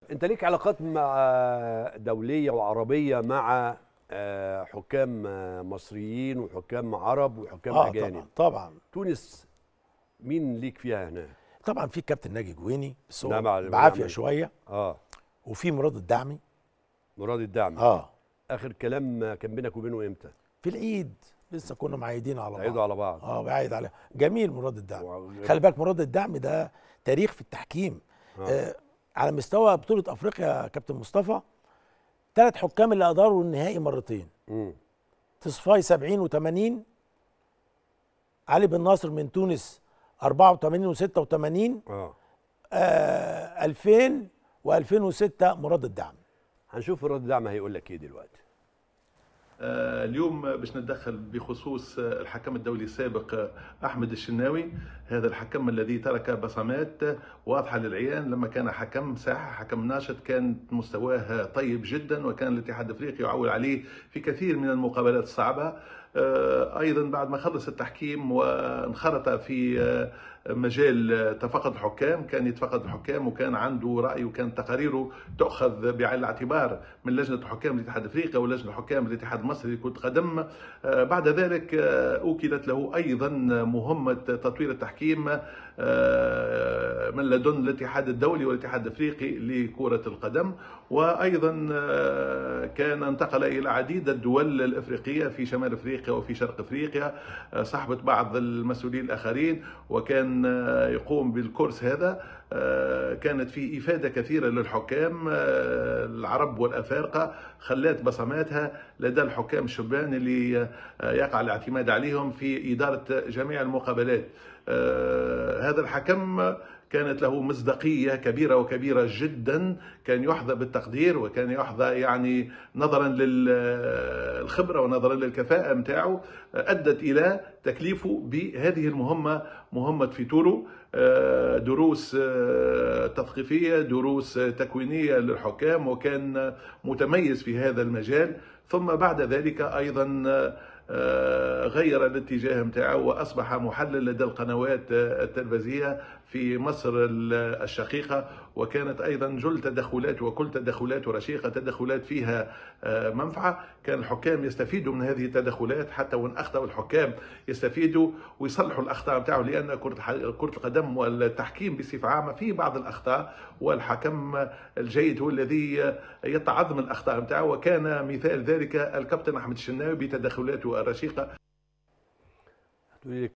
انت ليك علاقات مع دوليه وعربيه مع آه، حكام آه، مصريين وحكام عرب وحكام اه اجانب طبعا طبعا تونس مين ليك فيها هنا طبعا في الكابتن ناجي جويني بس ده هو مع- بعافيه مع- شويه اه وفي مراد الدعمي مراد الدعم اه اخر كلام كان بينك وبينه امتى في العيد لسه كنا معيدين على بعض عيدوا على بعض اه بعيد على جميل مراد الدعم و- خلي بالك مراد الدعم ده تاريخ في التحكيم آه. آه على مستوى بطوله افريقيا يا كابتن مصطفى ثلاث حكام اللي اداروا النهائي مرتين مم. تصفاي 70 و80 علي بن ناصر من تونس 84 و86 اه آه 2000 و2006 مراد الدعم هنشوف مراد الدعم هيقول لك ايه دلوقتي آه، اليوم باش نتدخل بخصوص آه، الحكم الدولي السابق آه، احمد الشناوي هذا الحكم الذي ترك بصمات آه، واضحه للعيان لما كان حكم ساحه حكم ناشط كان مستواه طيب جدا وكان الاتحاد الافريقي يعول عليه في كثير من المقابلات الصعبه آه، ايضا بعد ما خلص التحكيم وانخرط في آه، مجال آه، تفقد الحكام كان يتفقد الحكام وكان عنده راي وكان تقاريره تؤخذ بعين الاعتبار من لجنه حكام الاتحاد الافريقي ولجنه حكام الاتحاد المصري لكره القدم آه، بعد ذلك آه، اوكلت له ايضا مهمه تطوير التحكيم آه، من لدن الاتحاد الدولي والاتحاد الافريقي لكره القدم وايضا آه، كان انتقل الى عديد الدول الافريقيه في شمال افريقيا وفي شرق افريقيا آه، صحبه بعض المسؤولين الاخرين وكان آه، يقوم بالكورس هذا آه، كانت في افاده كثيره للحكام آه، العرب والافارقه خلات بصماتها لدى الحكام الشبان اللي آه، يقع الاعتماد عليهم في اداره جميع المقابلات آه، هذا الحكم كانت له مصداقية كبيرة وكبيرة جدا كان يحظى بالتقدير وكان يحظى يعني نظرا للخبرة ونظرا للكفاءة متاعه أدت إلى تكليفه بهذه المهمة مهمة فيتورو آه، دروس آه، تثقيفية دروس تكوينية للحكام وكان متميز في هذا المجال ثم بعد ذلك أيضا آه، غير الاتجاه متاعه واصبح محلل لدى القنوات آه، التلفزيونيه في مصر ال- الشقيقه وكانت ايضا جل تدخلات وكل تدخلات رشيقه تدخلات فيها آه، منفعه كان الحكام يستفيدوا من هذه التدخلات حتى وان اخطاوا الحكام يستفيدوا ويصلحوا الاخطاء متاعه لان كره الح- كره القدم والتحكيم بصفه عامه في بعض الاخطاء والحكم الجيد هو الذي يتعظ من الاخطاء متاعه وكان مثال ذلك الكابتن احمد الشناوي بتدخلاته الرشيقه هتقولي لي